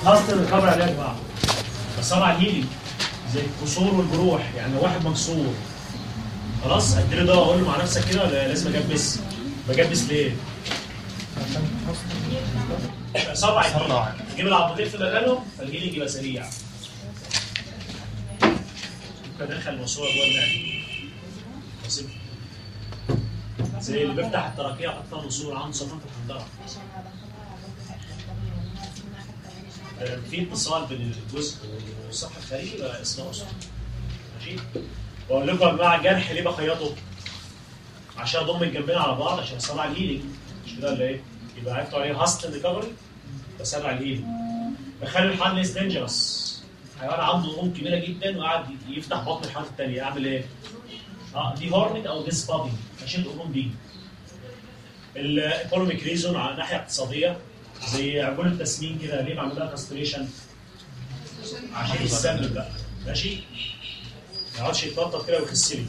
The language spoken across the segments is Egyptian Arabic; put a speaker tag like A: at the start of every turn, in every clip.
A: هاستن ريكفري عليها يا جماعه بس طبعا هيلي زي الكسور والجروح يعني لو واحد مكسور خلاص اديله ده واقول له مع نفسك كده ولا لازم اجبس بجبس ليه؟ سرع الهيلي تجيب العضلتين في مكانهم فالهيلينج يبقى سريع ممكن ادخل الماسوره جوه المعده بسيط زي اللي بيفتح التراكيه حط فيها ماسوره عنده سرطان في الحنجره آه، في اتصال بين الجزء والصحه الخارجي بقى اسمه اسره ماشي بقول لكم يا جماعه الجرح ليه بخيطه؟ عشان اضم الجنبين على بعض عشان اسرع الهيلينج مش كده ولا ايه؟ يبقى عرفتوا عليه هاست ريكفري بسرع الهيلينج بخلي الحال ليس دينجرس حيوان عنده ضموم كبيره جدا وقاعد يفتح بطن الحيوانات الثانيه اعمل ايه؟ اه دي هورنت او ديس بادي اشيل الهرمون دي الايكونوميك ريزون على ناحيه اقتصاديه زي عجول التسمين كده ليه بعمل لها كاستريشن عشان يسمم بقى ماشي ما يقعدش يتنطط كده ويخس لي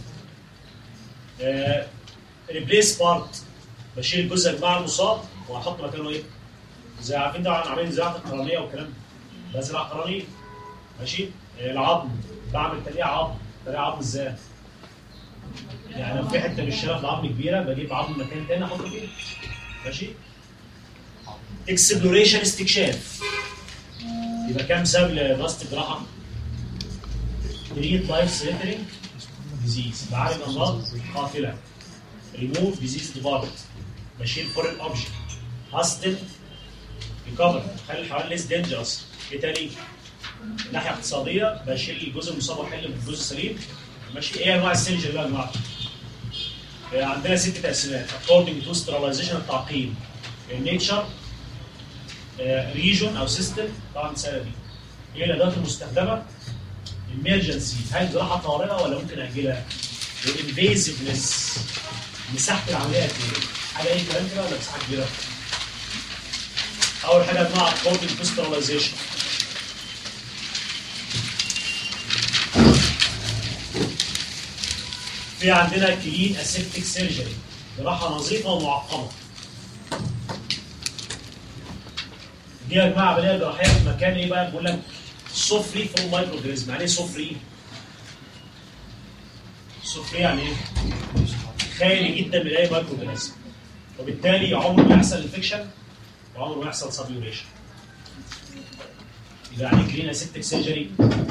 A: ريبليس بارت بشيل الجزء اللي مع المصاب واحط مكانه ايه؟ زي عارفين طبعا عاملين زراعه القرنيه والكلام ده بزرع قرنيه ماشي آه، العظم بعمل ترقيع عظم ترقيع عظم ازاي؟ يعني لو في حته من الشرف العظم كبيره بجيب عظم مكان تاني احطه فيه ماشي اكسبلوريشن استكشاف يبقى كام سبب لدراسه الجراحه؟ تريت لايف ثريتنينج ديزيز بعالج امراض قاتله ريموف ديزيز ديبارت بشيل فورين اوبجكت هاستل ريكفر خلي الحيوان ليس دينجرس ايه تاني؟ من ناحيه اقتصاديه بشيل الجزء المصاب واحل من الجزء السليم ماشي ايه انواع السيرجري بقى يا جماعه؟ آه، عندنا ست تقسيمات according to sterilization التعقيم النيتشر ريجون او سيستم طبعا سهله دي ايه الادوات المستخدمه؟ emergency هل جراحه طارئه ولا ممكن اجلها؟ الانفيزفنس مساحه العمليه قد ايه؟ حاجه اي كلام كده ولا مساحه كبيره؟ اول حاجه يا جماعه according to sterilization في عندنا كلين اسيبتيك سيرجري جراحه نظيفه ومعقمه دي يا جماعه عمليه جراحيه في مكان ايه بقى بقول لك سفري فروم مايكرو اورجانيزم يعني ايه سفري؟ سفري يعني ايه؟ خالي جدا من اي مايكرو اورجانيزم وبالتالي عمره ما يحصل انفكشن وعمره ما يحصل سبيوريشن يبقى يعني كلين اسيبتيك سيرجري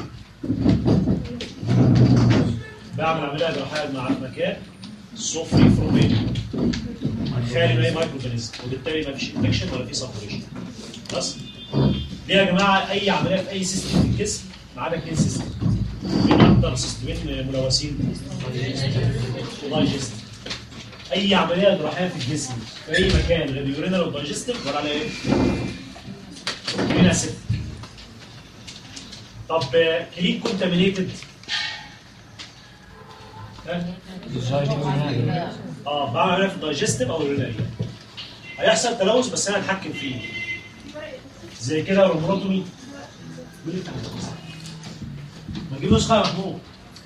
A: بعمل عمليه جراحيه مع مكان سفري فروم ايه؟ خالي من اي مايكرو اورجانيزم وبالتالي ما فيش انفكشن ولا في سبيوريشن بس ليه يا جماعه اي عمليه في اي سيستم في الجسم ما عدا اثنين سيستم مين اكتر سيستمين ملوثين؟ ودايجست اي عمليه جراحيه في الجسم في اي مكان غير يورينال ودايجستيف ولا على ايه؟ يورينا سيست طب كلين كونتامينيتد اه بعمل عمليه في الدايجستيف او اليورينال هيحصل تلوث بس انا اتحكم فيه زي كده رومروتومي ما تجيب نسخه يا محمود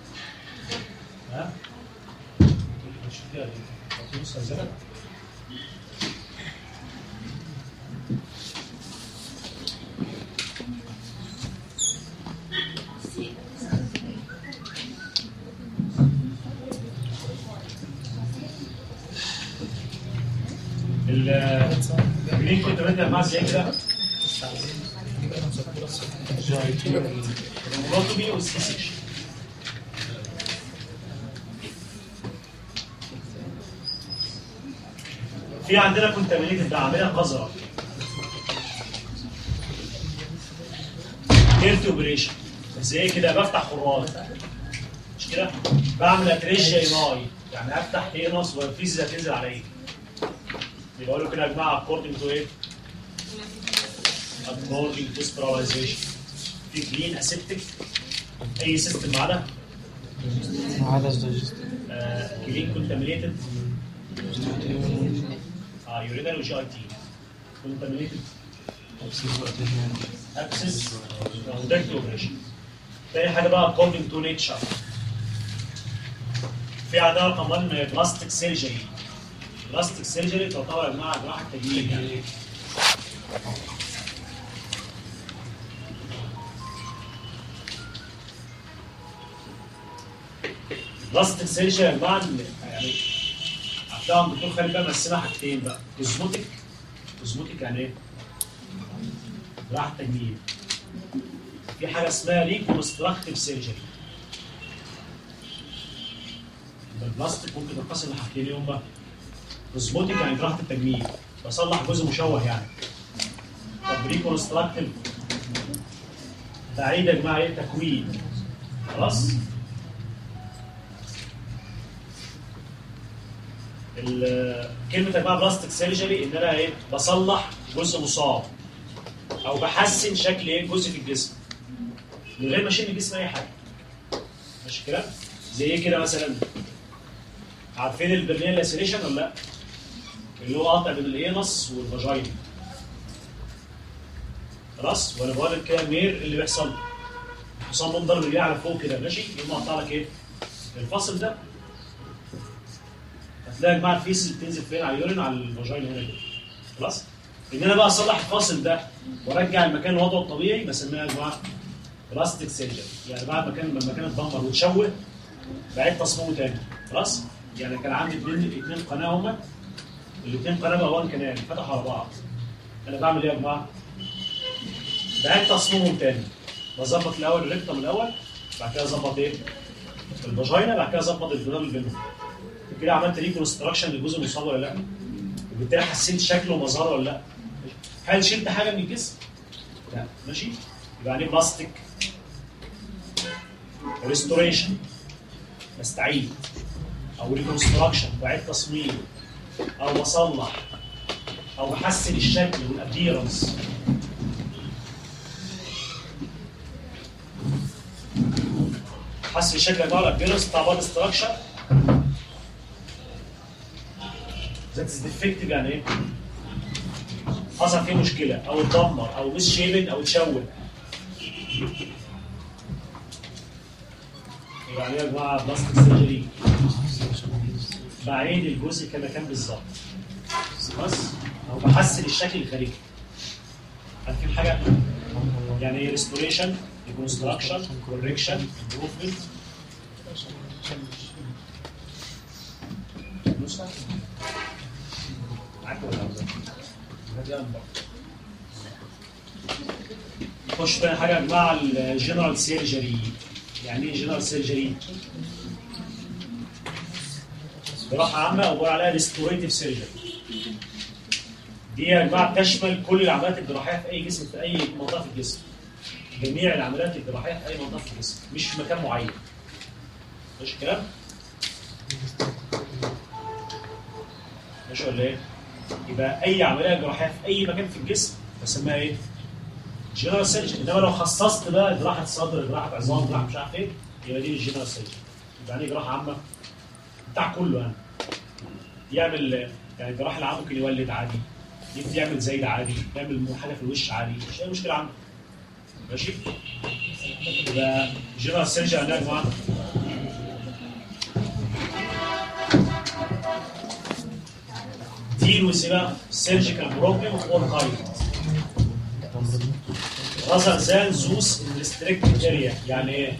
A: ها شوف كده دي. نسخه زي كده. ال مين كنت بدي مع زي كده الروماتومي والسي سكشن في عندنا كونتامينيتد ده عمليه قذره ديرتي اوبريشن ازاي كده بفتح خراج مش كده بعمل اتريشيا ايناي يعني افتح هينس والفيزيا تنزل على ايدي يبقى اقول له كده يا جماعه according to ايه؟ according to sterilization في كلين اسيبتك اي سيستم معانا
B: عدد دايجست
A: كلين كونتامينيتد اه يورينال وجي اي تي كونتامينيتد ابسس ودكت اوبريشن تاني حاجه بقى according to nature في عندنا رقم 1 بلاستيك سيرجري بلاستيك سيرجري تعتبر يا جماعه جراحه تجميل يعني بلاستيك سيرجري يا جماعه يعني هتلاقوا عند الدكتور خالد بقى مقسمها حاجتين بقى كوزموتيك كوزموتيك يعني ايه؟ راحه تجميل في حاجه اسمها ريكونستراكتيف سيرجري البلاستيك ممكن تنقسم لحاجتين ايه هما؟ كوزموتيك يعني جراحه التجميل بصلح جزء مشوه يعني طب ريكونستراكتيف تعيد يا جماعه ايه تكوين خلاص ال- كلمه يا جماعه بلاستيك سيرجري ان انا ايه بصلح جزء مصاب او بحسن شكل ايه جزء في الجسم من غير ما اشيل من الجسم اي حاجه ماشي الكلام زي ايه كده مثلا عارفين البرنيال لاسيليشن ولا لا اللي هو قطع بين الانس والفاجينا خلاص وانا بقول لك كده المير اللي بيحصل حصان منظر اللي على فوق كده ماشي يقوم قطع لك ايه الفاصل ده هتلاقي يا جماعه الفيس بتنزل فين على اليورين على الفاجينا هنا كده خلاص ان انا بقى اصلح الفاصل ده وارجع المكان لوضعه الطبيعي بسميها يا جماعه بلاستيك سيرجري يعني بعد ما كان لما المكان اتدمر وتشوه بعيد تصميمه تاني خلاص يعني كان عندي اثنين اثنين قناه هما الاثنين قناه بقى وان كانال فتحوا على بعض انا بعمل ايه يا جماعه؟ بعيد تصميمهم تاني بظبط الاول الريكتم الاول بعد كده اظبط ايه؟ الفاجينا بعد كده اظبط الجدار اللي بينهم كده عملت ريكونستراكشن للجزء المصاب ولا لا؟ وبالتالي حسنت شكله ومظهره ولا لا؟ هل شلت حاجه من الجسم؟ لا ماشي؟ يبقى عليه بلاستيك ريستوريشن بستعيد او ريكونستراكشن بعيد تصميم او بصلح او بحسن الشكل والابيرنس حسن الشكل بتاع الابيرنس بتاع بار ستراكشر ذاتس ديفكتيف يعني ايه؟ حصل فيه مشكله او اتدمر او مش شيبن او اتشوه يبقى عليها يا جماعه بلاستيك سيرجري بعيد الجزء كما كان بالظبط بس او بحسن الشكل الخارجي عارفين حاجه يعني ايه ريستوريشن ريكونستراكشن كوركشن امبروفمنت نخش تاني حاجه يا جماعه الجنرال سيرجري يعني ايه جنرال سيرجري؟ جراحه عامه او بقول عليها ريستوريتيف سيرجري دي يا جماعه بتشمل كل العمليات الجراحيه في اي جسم في اي منطقه في الجسم جميع العمليات الجراحيه في اي منطقه في الجسم مش في مكان معين ماشي الكلام؟ ماشي ولا ايه؟ يبقى اي عمليه جراحيه في اي مكان في الجسم بسميها ايه؟ جنرال سيرجري انما لو خصصت بقى جراحه صدر جراحه عظام جراحه مش عارف ايه يبقى دي الجنرال سيرجري يبقى يعني جراحه عامه بتاع كله يعني يعمل يعني الجراح العام ممكن يولد عادي يمكن يعمل زايد عادي يعمل حاجه في الوش عادي مش اي مشكله عنده ماشي يبقى جنرال سيرجري يعني يا جماعه deal with بقى surgical problem of all kind rather than those in restricted area يعني ايه؟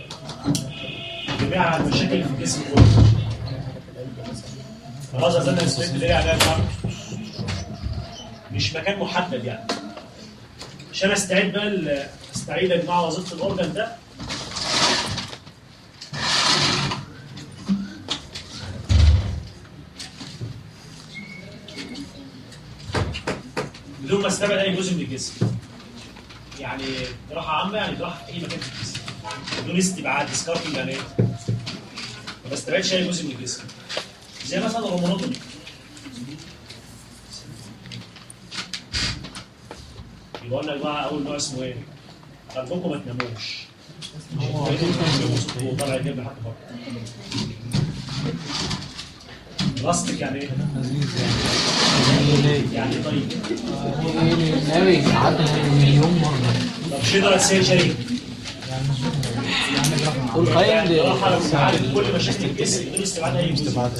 A: جميع المشاكل اللي في الجسم كله rather than restricted area يعني ايه يا جماعة؟ مش مكان محدد يعني عشان استعيد بقى ال- استعيد يا جماعه وظيفه الاورجن ده بدون ما استبعد اي جزء من الجسم يعني جراحه عامه يعني جراحه في اي مكان في الجسم بدون استبعاد ديسكارتنج يعني ايه؟ ما بستبعدش اي جزء من الجسم زي مثلا الهرمونوتومي يبقى قلنا يا جماعه اول نوع اسمه ايه؟ ارجوكم ما تناموش طالع يجيب لحد بره بلاستيك يعني ايه؟ يعني طيب
B: النبي عدى مليون مرة
A: طب شجره سيرجري
B: قول قيم
A: جراحه لو عارف كل مشاكل الجسم بدون استبعاد اي جزء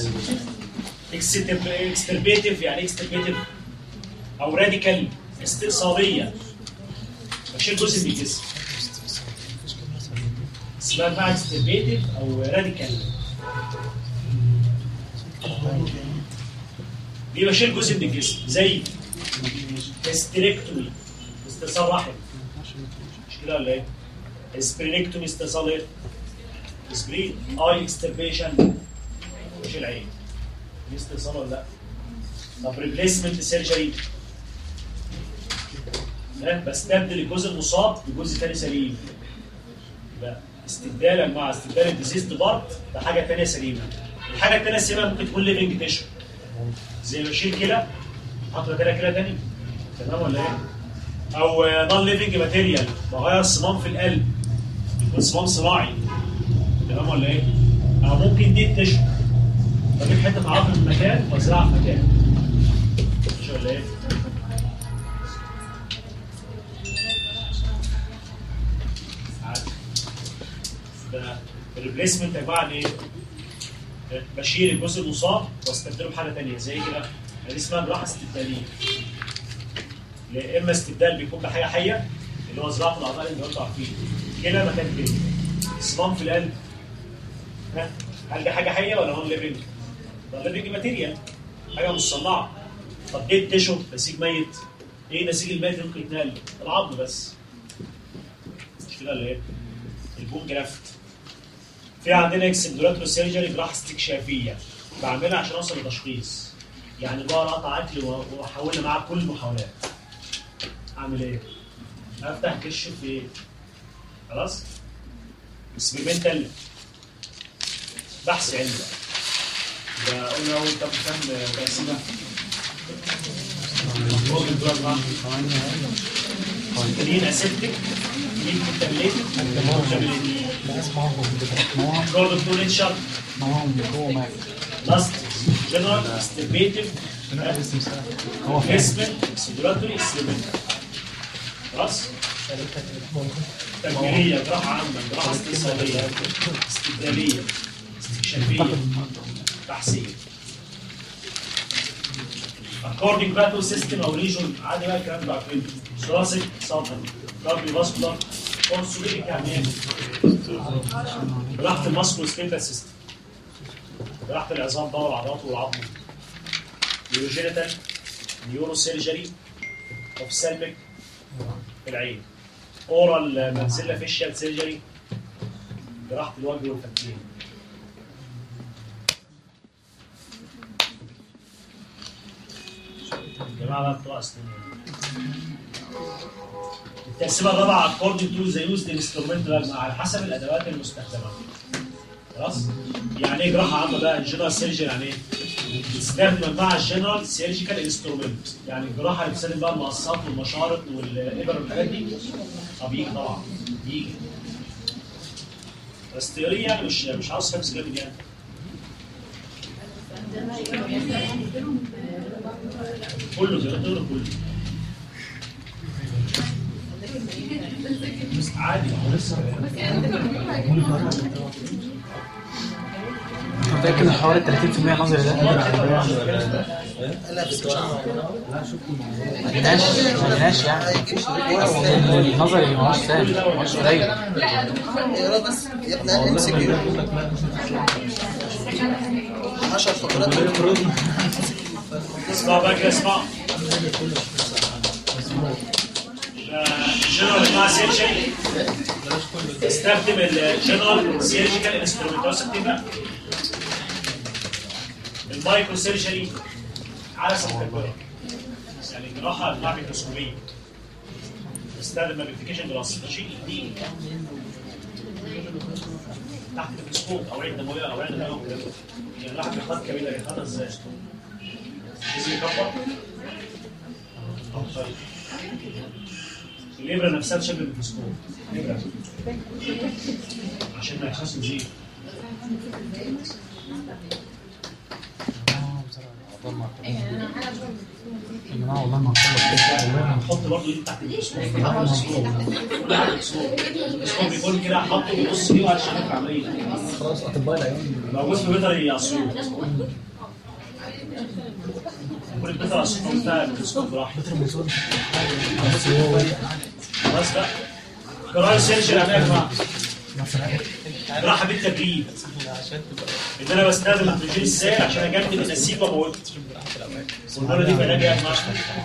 A: اكستربيتيف يعني اكستربيتيف او راديكال استئصاليه بشيل جزء من الجسم اسمها بقى اكستربيتيف او راديكال دي بشيل جزء من الجسم زي هيستريكتومي استئصال رحم مش كده ولا ايه؟ اسبرينكتومي استئصال ايه؟ سبرين اي اكستربيشن بشيل عين دي استئصال ولا لا؟ طب ريبليسمنت سيرجري بستبدل الجزء المصاب بجزء ثاني سليم يبقى استبدالا مع استبدال الديزيز بارت بحاجه ثانيه سليمه الحاجه الثانيه السليمه ممكن تكون ليفنج تيشو زي بشيل كلى احط مكانها كلى تاني تمام ولا ايه؟ او نون ليفنج ماتيريال بغير صمام في القلب يكون صمام صناعي تمام ولا ايه؟ او ممكن دي تيشو بجيب حته عظم من مكان وازرعها في مكان مش ولا ايه؟ عادي. ده الريبليسمنت عباره عن ايه؟ بشيل الجزء المصاب واستبدله بحاجه ثانيه زي كده دي اسمها جراحه استبداليه. يا اما استبدال بيكون بحاجه حيه اللي هو زراعه الاعضاء اللي انتوا عارفين كده مكان كده صمام في القلب ها هل دي حاجه حيه ولا نون ليفنج؟ نون ليفنج ماتيريال حاجه مصنعه طب ايه التشو نسيج ميت ايه نسيج الميت اللي ممكن يتنقل؟ العظم بس مش كده ولا ايه؟ البون جرافت في عندنا اكسندولاترو سيرجري جراحه استكشافيه بعملها عشان اوصل لتشخيص يعني بقى اقطع اكل واحولها معاه كل المحاولات اعمل ايه؟ افتح كش في ايه؟ خلاص؟ اكسبيرمنتال بحث علمي ده قلنا اول كام كام تقسيمه مين اسيبتك مين كونتامينيتد كورد فلوريتشر لاست جنرال استيميتيف
B: هو فين؟
A: اسمنت اكسبلوراتوري اسمنت خلاص تجميليه جراحه عامه جراحه استئصاليه استبداليه استكشافيه بحثيه according بقى تو سيستم او ريجون عادي بقى الكلام ده عارفينه ثوراسيك سابن كارديو فاسكولار اورثوبيديك يعني ايه؟ جراحه الماسكو سكيلتال سيستم جراحه العظام بقى والعضلات والعظم نيوروجينيتال نيورو سيرجري اوفسالميك في العين اورال مانسيلا فيشيال سيرجري جراحه الوجه والفكين الجماعه بقى بتوع اسنان التقسيمه الرابعه according to the used instrument بقى على حسب الادوات المستخدمه خلاص يعني ايه جراحه عامه بقى الجنرال سيرجري يعني ايه؟ بتستخدم مع الجنرال سيرجيكال انسترومنت يعني الجراحه اللي بتستخدم بقى المقصات والمشارط والابر والحاجات دي طب يجي طبعا يجي بس تيوريا يعني مش مش عاوز حفظ جامد يعني كله زي ما تقول كله بس عادي هو لسه
B: متأكد ان حوالي 30% نظري ده ما جيناش ما جيناش يعني النظري ما هوش سهل مش قليل
C: اقرا بس يا ابني ام سي كيو 10 فقرات
A: اسمع بقى كده اسمع الجنرال مع سيرجري استخدم الجنرال سيرجيكال انسترومنت استخدم بقى المايكرو سيرجري على سبيل المثال يعني جراحه انواع ميكروسكوبيه استخدم ماجنيفيكيشن جلاس ماشي دي تحت الميكروسكوب او عين دمويه او عين دمويه وكده. يعني الواحد بيخاط كبيره يخاطها ازاي؟ لازم يكبر أو طيب. الابره نفسها تشبه الميكروسكوب الابره عشان ما يحصلش زيت
B: يا جماعه والله ما هنخلص
A: هنحط برضه دي تحت الميكروسكوب تحت الميكروسكوب تحت الميكروسكوب الميكروسكوب بيكون كده حاطه بيبص فيه وعشان يعمل عمليه
B: خلاص اطباء العيون
A: موجود في بيطري يعصروه كل بيطري يعصروه بتاع الميكروسكوب براحته خلاص بقى قراءة سيرجري يا جماعه جراحه بالتبريد ان انا بستخدم النيتروجين السائل عشان اجمد النسيج واموته والمره دي بلاقي يا جماعه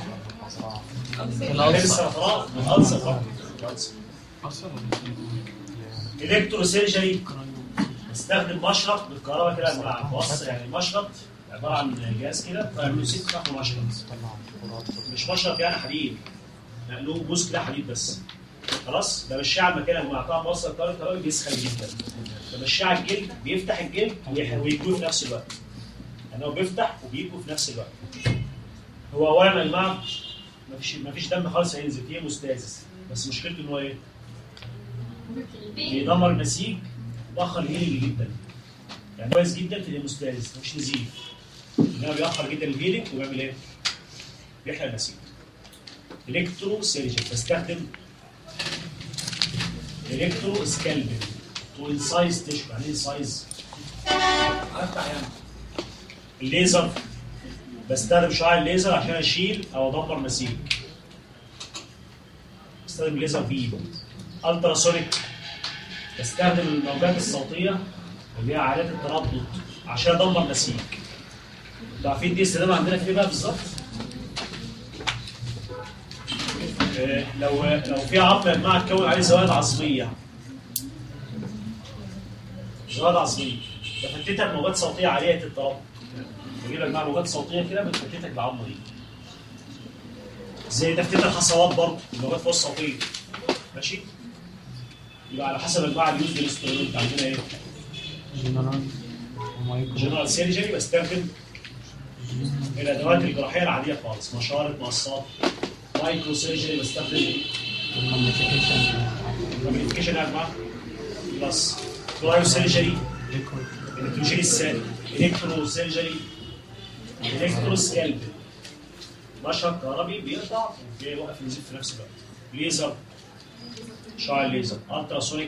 A: غير السرطانات والالسر برضه الألسر. الكترو سيرجري بستخدم مشرط بالكهرباء كده يا جماعه موصل يعني مشرط عباره عن جهاز كده فيعملوا ست تحت مشرط مش مشرط يعني حديد لا له جزء كده حديد بس خلاص بمشيه على المكان يا جماعه طبعا موصل الكهرباء الكهرباء بيسخن جدا بمشيه على الجلد بيفتح الجلد ويح- ويكوي في نفس الوقت يعني هو بيفتح وبيكوي في نفس الوقت هو اولا يا جماعه مفيش مفيش دم خالص هينزل فيه مستازس بس مشكلته ان هو ايه؟ بيدمر النسيج مؤخر هيلينج جدا يعني كويس جدا في الهيموستاز مش نزيف انما بيأخر جدا الهيلينج وبيعمل ايه؟ بيحرق النسيج الكترو سيرجن بستخدم الكترو سكالبل تو انسايز تشو يعني ايه سايز؟ افتح يعني الليزر بستخدم شعاع الليزر عشان اشيل او ادمر نسيج بستخدم ليزر بيم التراسونيك بستخدم الموجات الصوتيه اللي هي عاليه التردد عشان ادمر نسيج انتوا عارفين دي استخدام عندنا في ايه بقى بالظبط؟ آه، لو لو في عظم يا جماعه تكون عليه زوائد عظميه زوائد عظميه بفتتها بموجات صوتيه عاليه التردد بجيب لك بقى موجات صوتيه كده بتفتتك بالعظمه دي زي تفتيت الحصوات برضه الموجات فوق الصوتيه ماشي يبقى على حسب انواع اليوز بالانسترومنت عندنا ايه؟
B: جنرال ومايكرو
A: جنرال سيرجري بستخدم الادوات الجراحيه العاديه خالص مشارط مقصات مايكرو سيرجري بستخدم ايه؟
B: كوميونيكيشن
A: كوميونيكيشن يا جماعه بلس كرايو سيرجري النيتروجين السائل الكترو سيرجري الكترو سكالب مشهد كهربي بيقطع وبيوقف النزيف في نفس الوقت ليزر شعاع الليزر التراسونيك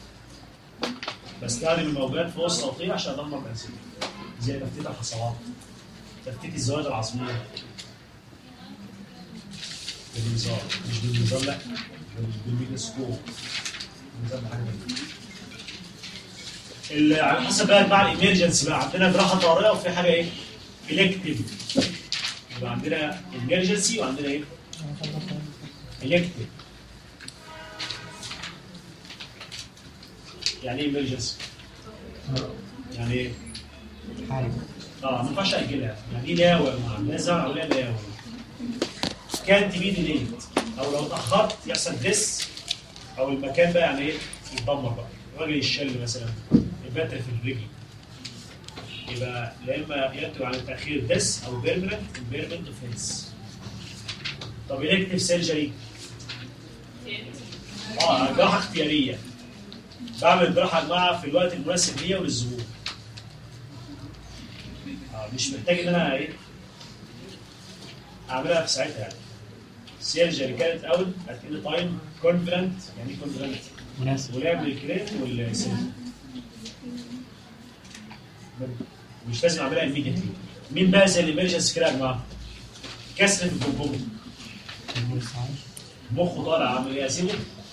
A: بستخدم الموجات فوق الصوتيه عشان ادمر بنزين زي تفتيت الحصوات تفتيت الزوايد العظميه بالمنظار مش بالمنظار لا بالميكروسكوب المنظار ده حاجه تانية. ال- على حسب بقى مع الامرجنسي بقى عندنا جراحه طارئه وفي حاجه ايه؟ الكتيف يبقى عندنا امرجنسي وعندنا ايه؟ الكتيف يعني ايه امرجنسي؟ يعني ايه؟
B: حاجة
A: اه ما ينفعش اجلها يعني ايه لاوى يا جماعه لازم اعمل عليها لاوى كانت بي ديليت او لو اتاخرت يحصل ديس او المكان بقى يعني ايه يتدمر بقى راجل الشل مثلا البتر في الرجل يبقى يا اما ينتج عن التاخير ديس او بيرمننت امبيرمنت اوف هيلث طب الكتف سيرجري اه جراحه اختياريه بعمل جراحه يا جماعه في الوقت المناسب ليا وللظهور آه، مش محتاج ان انا ايه اعملها في ساعتها يعني سيرجري كانت اوت ات اني تايم كونفيدنت يعني ايه كونفيدنت
B: مناسب
A: ولعب الكريت والسيرجري مش لازم اعملها immediately مين بقى زي الامرجنسي كده يا جماعه؟ كسر في الجمجمه مخه طالع عامل ايه اسيبه؟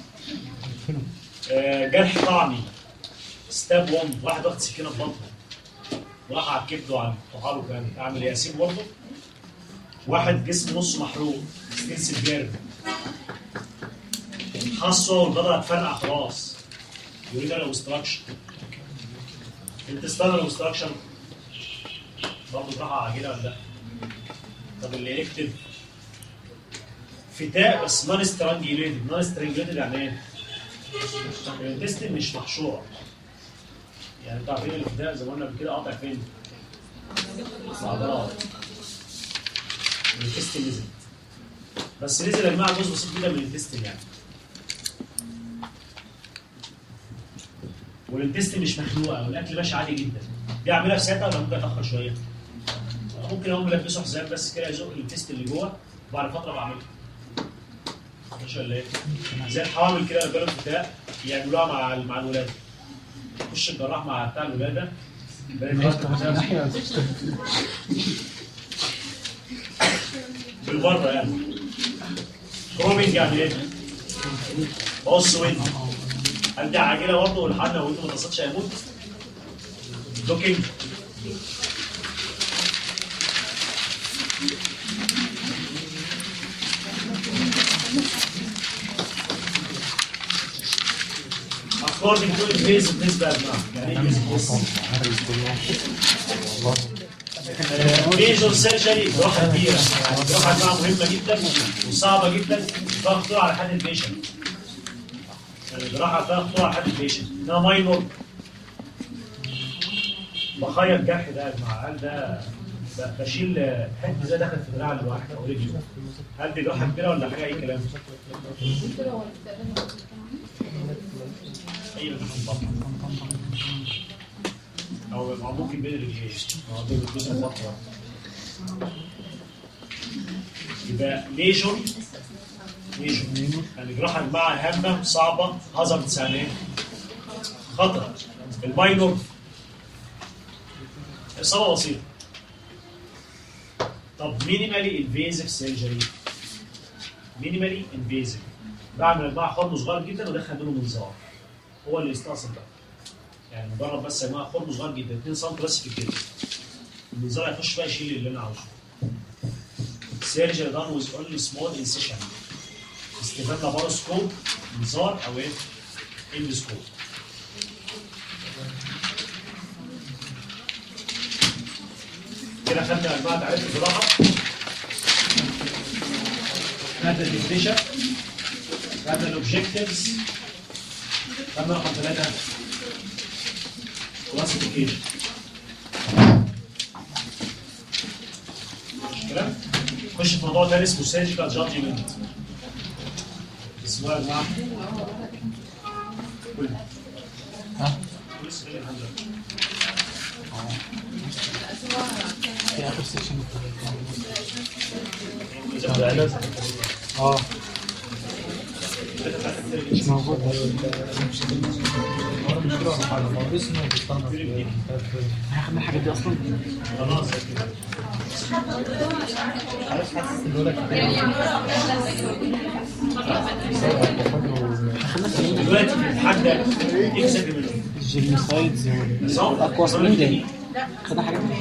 A: آه، جرح طعني ستاب 1 واحد واخد سكينه في بطنه راح على الكبد وعلى الطحال وكان اعمل ايه اسيبه برضه؟ واحد جسمه نصه محروق ستنسل بيرن حصه والبضعه اتفرقع خلاص يورينال اوبستراكشن انتستانال اوبستراكشن برضه راح عاجله ولا لا؟ طب اللي يكتب فتاء بس نون سترانجيوليتد نون سترانجيوليتد يعني ايه؟ الانتستين مش محشوره يعني انتوا عارفين الفتاء زي ما قلنا قبل كده قاطع فين؟ في العضلات الانتستين نزل بس نزل يا جماعه جزء بسيط جدا من الانتستين يعني والانتستين مش مخنوقه والاكل ماشي عادي جدا دي اعملها في ساعتها ولا ممكن اتاخر شويه؟ ممكن اقوم ملبسه حزام بس كده يزق الانتستين اللي جوه وبعد فتره بعملها مش ولا ايه؟ زي الحوامل كده البلد بتاع يعملوها مع مع الولاده يخش الجراح مع بتاع الولاده بالمره يعني كرومينج يعني ايه؟ بص وين هل دي عاجله برضه والحل لو انت ما تصدش هيموت؟ لوكينج according to الفيز بالنسبه يا جماعه يعني ايه ميجور سيرجري جراحه كبيره يعني جراحه يا جماعه مهمه جدا وصعبه جدا فيها خطوره على حد البيشنت يعني جراحه فيها خطوره على حد البيشنت انما ماينور بخيط جرح ده يا جماعه هل ده ب- بشيل حته زي دخلت في دراع الواحد او رجله هل دي جراحه كبيره ولا حاجه اي كلام؟ اي اللي في البطن او أو ممكن بين الرجلين أو بين الجزء البطن يبقى ليجور ليجور يعني جراحه مع هامه صعبه هازارد ثانيه خطر الماينور اصابه بسيطه طب مينيمالي انفيزيف سيرجري مينيمالي انفيزيف بعمل مجموعه خرم صغير جدا وادخل منه منظار هو اللي يستأصل ده يعني مجرد بس يا جماعه خرم صغير جدا 2 سم بس في الجلد المنظار هيخش بقى يشيل اللي انا عاوزه سيرجري دان ويز اونلي سمول انسيشن استخدام لاباروسكوب منظار او ايه اندسكوب كده خدنا يا جماعه تعريف الجراحه خدنا الديفينيشن خدنا الاوبجكتيفز خدنا رقم ثلاثه كلاسيفيكيشن كده نخش في موضوع تاني اسمه سيرجيكال جادجمنت اسمه يا جماعه قول
B: ها
A: قول اسمه إيه الحمد لله.
B: في اخر سيكشن
A: العلاج
B: اه مش موجود هاخد الحاجات دي اصلا
A: خلاص
B: اخدنا في ايه
A: دلوقتي بنتحدى اكزاجمنت
B: الجينوسايدز والاكوا سبرينج خدنا حاجات دي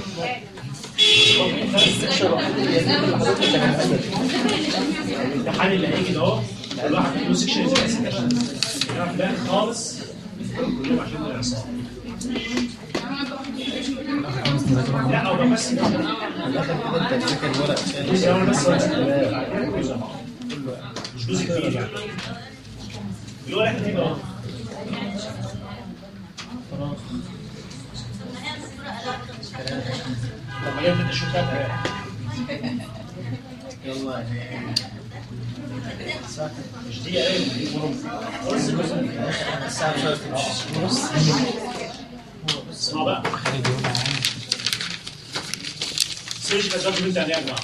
A: الامتحان اللي هيجي ده اهو كل واحد له سكشن لا خالص كلهم عشان الاعصاب لا او بس
C: انت تفتكر الورق
A: جزء اول بس جزء مش جزء كبير يعني الورق هتبقى اهو لما جبت انت شفتها
C: يلا
A: مش دي ايه دي
C: الساعة
A: اسمع بقى
B: خالد يقول معايا
A: سيرجيكال جادجمنت يعني ايه يا جماعه؟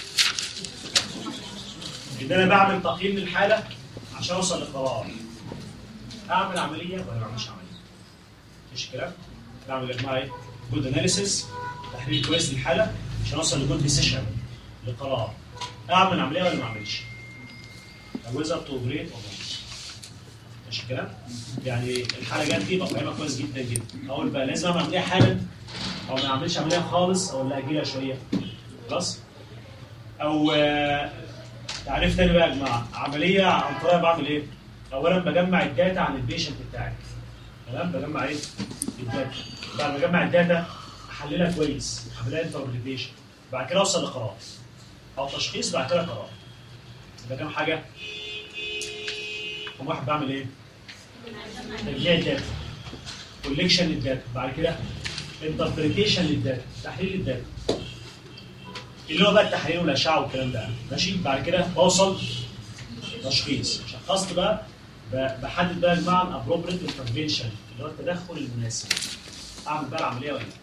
A: ان انا بعمل تقييم للحاله عشان اوصل لقرار اعمل عمليه ولا ما اعملش عمليه؟ مفيش كلام؟ بعمل يا جماعه ايه؟ جود اناليسيس تحليل كويس للحاله عشان اوصل لجود ديسيشن لقرار اعمل عمليه ولا ما اعملش؟ ويزر تو جريت اور ماشي الكلام؟ يعني الحاله جت دي بقيمها كويس جدا جدا اقول بقى لازم اعمل عمليه حالا او ما اعملش عمليه خالص او لا اجلها شويه خلاص او آه، تعريف تاني بقى يا جماعه عمليه عن طريقه بعمل ايه؟ اولا بجمع الداتا عن البيشنت بتاعي تمام بجمع ايه؟ الداتا بعد ما اجمع الداتا احللها كويس اعملها انتربريتيشن بعد كده اوصل لقرار او تشخيص بعد كده قرار يبقى كام حاجه؟ رقم واحد بعمل ايه؟ تجميع الداتا كوليكشن للداتا بعد كده انتربريتيشن للداتا تحليل الداتا اللي هو بقى التحليل والاشعه والكلام ده ماشي بعد كده بوصل تشخيص شخصت بقى ب- بحدد بقى يا جماعه الابروبريت انترفنشن اللي هو التدخل المناسب اعمل بقى العمليه ولا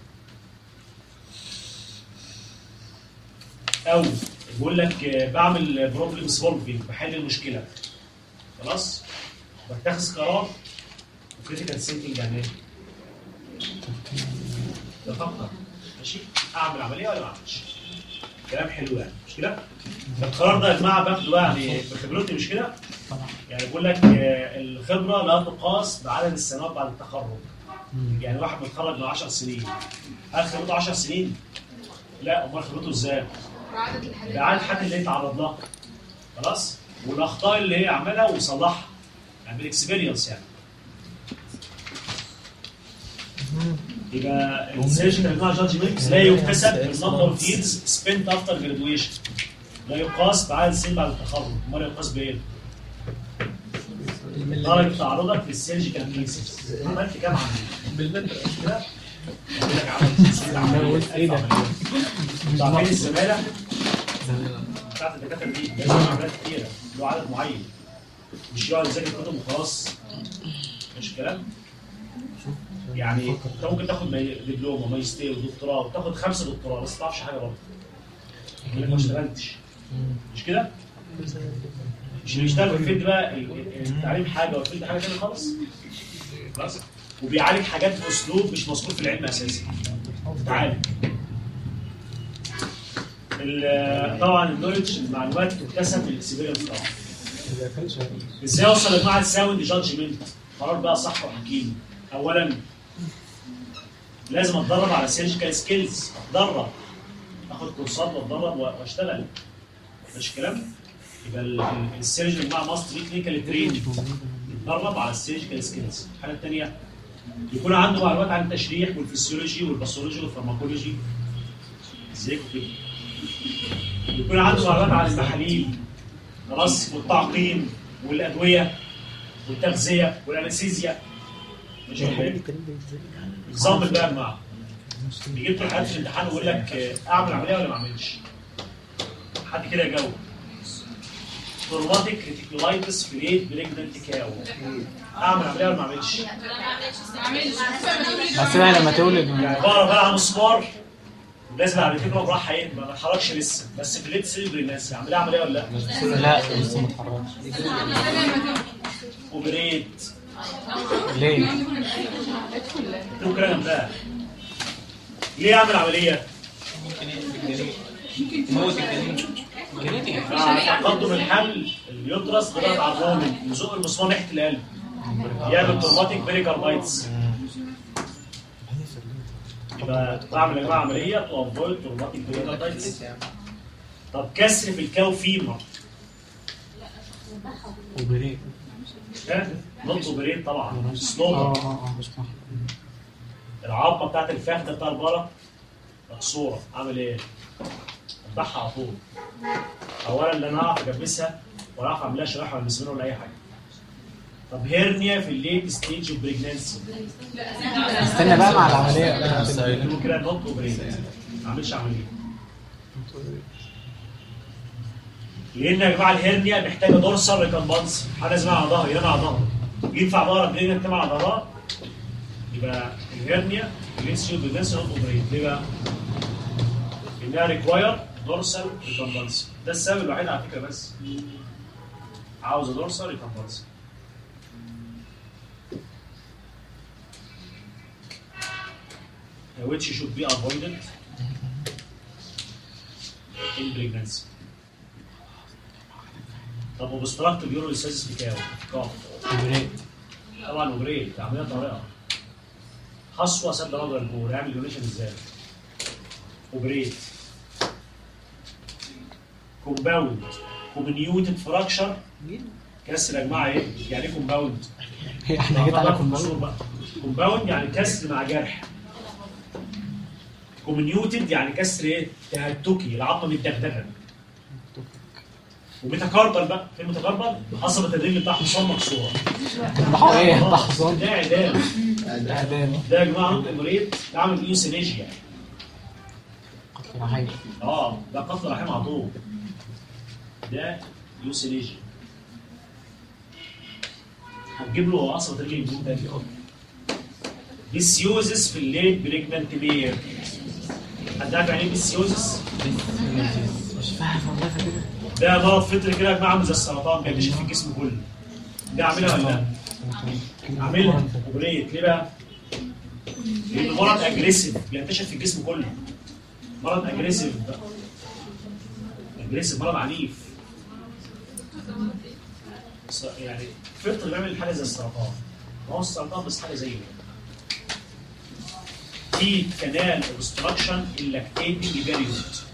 A: لا او بقول لك آه، بعمل بروبلم سولفنج بحل المشكله خلاص بتخذ قرار وكريتيكال سينكينج يعني ايه؟ بفكر ماشي اعمل عمليه ولا ما اعملش كلام حلو يعني مش كده؟ القرار ده يا جماعه باخده بقى يعني بخبرتي مش كده
B: طبعا
A: يعني بيقول لك آه، الخبره لا تقاس بعدد السنوات بعد التخرج يعني واحد متخرج من 10 سنين هل خبرته 10 سنين؟ لا امال خبرته ازاي؟
D: عدد الحالات
A: بعدد الحاجات اللي هي اتعرض لها خلاص؟ والاخطاء اللي هي عملها وصلحها يعني بالاكسبيرينس يعني يبقى السيرجن بتاع جادجمنت لا يكتسب بالنمبر اوف ييرز سبنت افتر جرادويشن لا يقاس بعدد السنين بعد التخرج امال يقاس بايه؟ درجه تعرضك للسيرجيكال كيسز عملت كام عمليه؟
C: بالمتر
A: كده؟ يقول لك عملت ست عمليات
B: إيه ده؟
A: ألف عملية. انتوا عارفين الزماله بتاعت الدكاتره دي لازم عمليات كتيره له عدد معين مش يقعد يذاكر كتب وخلاص مش كلام يعني انت ممكن تاخد مي- دبلومه ماجستير ودكتوراه وتاخد خمسه دكتوراه بس ما تعرفش حاجه برضه لانك ما اشتغلتش مش كده؟ مش اللي بيشتغل في الفيلد بقى ال- ال- التعليم حاجه والفيلد حاجه ثانيه خالص خلاص وبيعالج حاجات باسلوب مش مذكور في العلم اساسا بتعالج ال- طبعا النولج المعلومات تكتسب بالاكسبيرينس طبعا ازاي اوصل لجماعه الساوند جادجمنت قرار بقى صح وحكيم اولا لازم اتدرب على سيرجيكال سكيلز اتدرب اخد كورسات واتدرب واشتغل مش كلام يبقى ال- ال- السيرجن مع ماستر كلينيكال ترين يتدرب على السيرجيكال سكيلز الحاجه الثانيه يكون عنده معلومات عن التشريح والفسيولوجي والباثولوجي والفارماكولوجي ازاي كده يكون عنده معلومات عن المحاليل خلاص والتعقيم والادويه والتغذيه والانستيزيا مش فاهم اكزامبل بقى يا جماعه بيجيب لك حد في الامتحان ويقول لك آه، اعمل عمليه ولا ما اعملش حد كده يجاوب تروماتيك ريتيكولايتس في ليت بريجننت كاو اعمل عمليه ولا ما اعملش
B: بس هي لما تولد
A: يعني بقرا بقى على مسمار لازم على فكره براحه ايه ما اتحركش لسه بس في ليت سيلفري ناس عمليه عمليه ولا لا
B: لا لسه ما اتحركش
A: اوبريت
B: ليه؟
A: ممكن انا بقى ليه اعمل عمليه؟
C: موت الجنين
A: مع تقدم الحمل اليوترس ضغط على الرومن يزق المسمار ناحيه القلب يعمل تروماتيك بيريكاردايتس يبقى بعمل يا جماعه عمليه تو افويد تروماتيك بيريكاردايتس طب كسر في الكاو فيمر
B: وبريك
A: ها نوت اوبريت طبعا
B: اه
A: سلوبر
B: اه اه مش صح.
A: العظمه بتاعت الفخذ بتاع البره مكسوره اعمل ايه؟ افتحها على طول اولا لا انا اعرف اجبسها ولا اعرف اعمل لها شرايح ولا مسمار ولا اي حاجه طب هيرنيا في الليت ستيج اوف بريجنانسي
B: استنى بقى مع العمليه
A: يقولوا كده نوت اوبريت ما اعملش عمليه لان يا جماعه الهرنيا محتاجه دورسال ريكمبانس حاجه اسمها على ظهر ينام على ظهره ينفع ظهرك ليه ينام على ظهرها يبقى الهرنيا ليتس شو بريجنانسي نوت اوبريت ليه بقى؟ انها ريكواير دورسال ريكمبانس ده السبب الوحيد على فكره بس عاوزه دورسال ريكمبانس which should be avoided in pregnancy. طب وبستراكتيف يورو للسادس بكام؟ كام؟
B: وبريك
A: طبعا اوبريت عمليه طارئه حصوه سد رجل الجمهور يعمل دونيشن ازاي؟ اوبريت كومباوند كومنيوتد فراكشر كسر يا جماعه ايه؟ يعني ايه كومباوند؟
B: احنا جيت على
A: كومباوند
B: كومباوند
A: كومباوند يعني كسر مع جرح كومنيوتد يعني كسر ايه؟ تهتكي العظمه متدغدغه ومتكربل بقى فين متكربل؟ عصبة الرجل بتاع حصان مكسوره
B: تذبحوا ايه؟ ده حصان
A: ده اعدام
B: اعدام
A: ده يا جماعه نوت امريت ده عامل ايوسينيجيا
B: قتل رحيم
A: اه ده قتل رحم على طول ده ايوسينيجيا هتجيب له عصبة رجل من تاني بيسيوزس في الليل بريجننت بير حد عارف يعني ايه بيسيوزس؟
B: مش فاهم والله فاكر
A: ده مرض فطري كده يا جماعه عامل زي السرطان بينتشر في الجسم كله ده عاملها ولا لا؟ عاملها اوبريت ليه بقى؟ لانه مرض اجريسيف بينتشر في الجسم كله مرض اجريسيف اجريسيف مرض عنيف س- يعني فطر بيعمل حاجه زي السرطان ما هو السرطان بس حاجه زيه في كانال اوبستراكشن اللاكتيتنج بيريود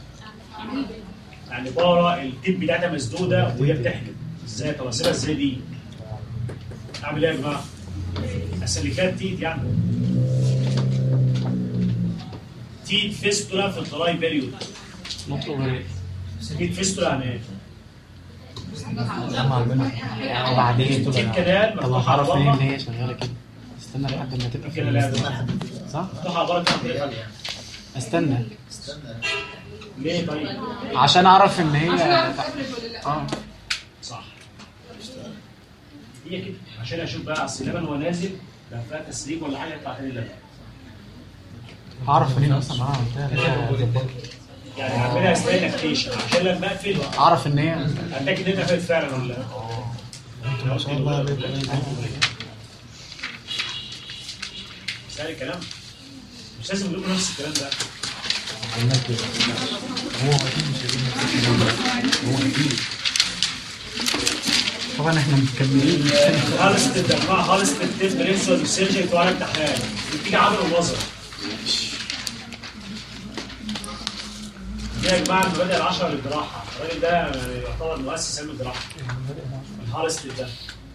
A: يعني بارة التيب بتاعتها مسدوده وهي بتحجب ازاي طب اسيبها ازاي دي؟ اعمل ايه يا جماعه؟ اسلكات تيت يعني تيت فيستولا في الدراي بيريود
B: مطلوب ايه؟
A: تيت فيستولا يعني ايه؟
B: وبعدين
A: تيت كانال
B: طب
A: مفتوحه على
B: هعرف منين ان
A: بره
B: هي شغاله كده؟ استنى لحد ما تبقى
A: كده لا ده
B: صح؟
A: مفتوحه على بره كده
B: استنى
A: ليه طيب؟
B: عشان اعرف ان هي
D: عشان اعرف افرق ولا لا
A: اه صح هي كده عشان اشوف بقى اصل اللبن هو نازل لو فيها تسريب ولا حاجه يطلع تاني اللبن
B: هعرف منين اصلا اه عملتها
A: يعني اعملها ستايل لاكتيشن عشان لما اقفل
B: اعرف ان هي
A: اتاكد ان انت فات فعلا ولا لا
C: ما شاء الله عليكم
A: سهل الكلام مش لازم نقول نفس الكلام ده
C: هو اكيد مش هيجيب نفس الكلام ده هو اكيد
B: طبعا احنا مكملين
A: هالست الدماء هالست التيب برنسوال والسيرجري بتوع الامتحان بتيجي عامل ونظر دي يا جماعه المبادئ العشره للجراحه الراجل ده يعتبر مؤسس علم الجراحه الهالست ده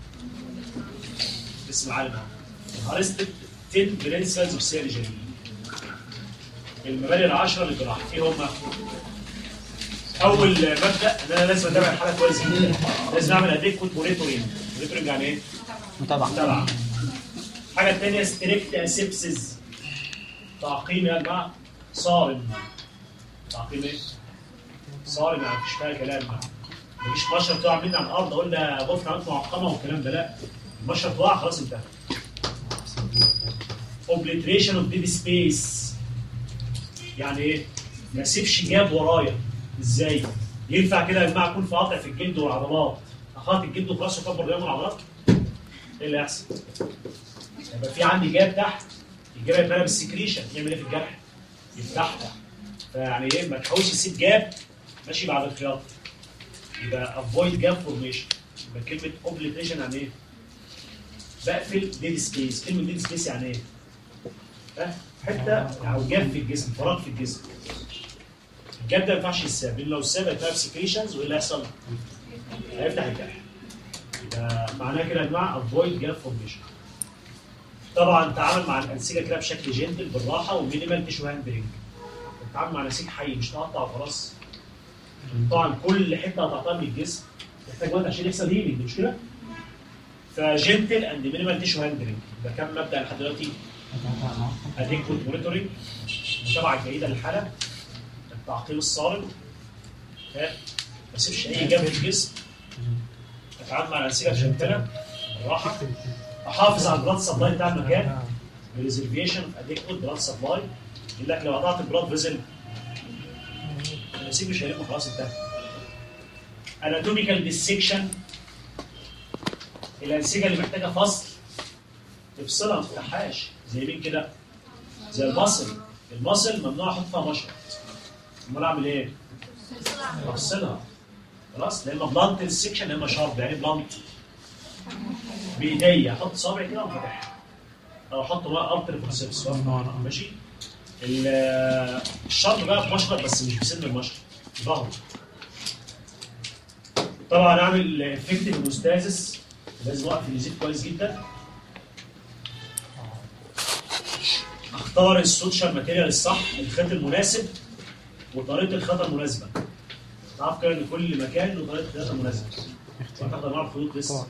A: اسم عالم الهالست تيب برنسوالز والسيرجري المبادئ العشره للجراحه ايه هم؟ اول مبدا ان انا لازم اتابع الحاله كويس جدا لازم اعمل اديكوت مونيتورنج مونيتورنج يعني ايه؟
B: متابعه
A: متابعه الحاجه الثانيه ستريكت اسيبسز تعقيم يا جماعه صارم تعقيم ايه؟ صارم يعني مفيش فيها كلام بقى. مفيش مشرط تقع مني على الارض اقول ده بص عملت معقمه والكلام ده لا المشرط وقع خلاص انتهى اوبليتريشن اوف ديد سبيس يعني ايه؟ ما اسيبش جاب ورايا ازاي؟ ينفع كده يا جماعه اكون في قطع في الجلد والعضلات اخاط الجلد وخلاص وكبر دايما العضلات؟ ايه اللي هيحصل؟ يبقى في عندي جاب تحت الجاب يتملى بالسكريشن يعمل ايه في الجرح؟ يفتحها فيعني ايه ما تحاولش تسيب جاب ماشي بعد الخياطه يبقى افويد جاب فورميشن يبقى كلمه اوبليتريشن يعني ايه؟ بقفل ديد سبيس كلمه ديد سبيس يعني ايه؟ ها؟ حته او جاب في الجسم فراغ في الجسم الجاب ده ما ينفعش يتساب لان لو اتساب هيتبقى سكريشنز وايه اللي هيحصل؟ هيفتح الجرح يبقى معناه كده يا جماعه افويد جاب فورميشن طبعا تعامل مع الانسجه كده بشكل جنتل بالراحه ومينيمال تيشو هاندلنج تتعامل مع نسيج حي مش تقطع وخلاص طبعا كل حته قطعتها من الجسم محتاج وقت عشان يحصل هيلينج مش كده؟ فجنتل اند مينيمال تيشو هاندلنج ده كام مبدا لحد دلوقتي؟ اديكوت مونيتورنج متابعه جيده للحاله التعقيم الصارم ها ما اسيبش اي جنب في الجسم اتعامل مع الانسجه بشكلها بالراحه احافظ على البلاد سبلاي بتاع المكان بريزرفيشن اديكوت بلاد سبلاي يقول لك لو قطعت البلاد فيزل النسيج مش هيلم خلاص انتهى اناتوميكال ديسكشن الانسجه اللي محتاجه فصل تفصلها ما تفتحهاش زي مين كده؟ زي المصل المصل ممنوع احط فيها مشرط امال اعمل ايه؟ افصلها خلاص لا اما بلانت السكشن يا اما شارب يعني بلانت بايديا احط صابعي كده وفتحها او احط بقى ارتر فورسيبس ماشي ال- الشرط بقى بمشرط بس مش بسن المشرط ظهره طبعا اعمل افكتيف هيموستازيس لازم اوقف اليزيد كويس جدا اختار السوشيال ماتيريال الصح الخيط المناسب وطريقه الخيط المناسبه تعرف كده ان كل مكان له طريقه خياطه مناسبه واحد انواع الخيوط لسه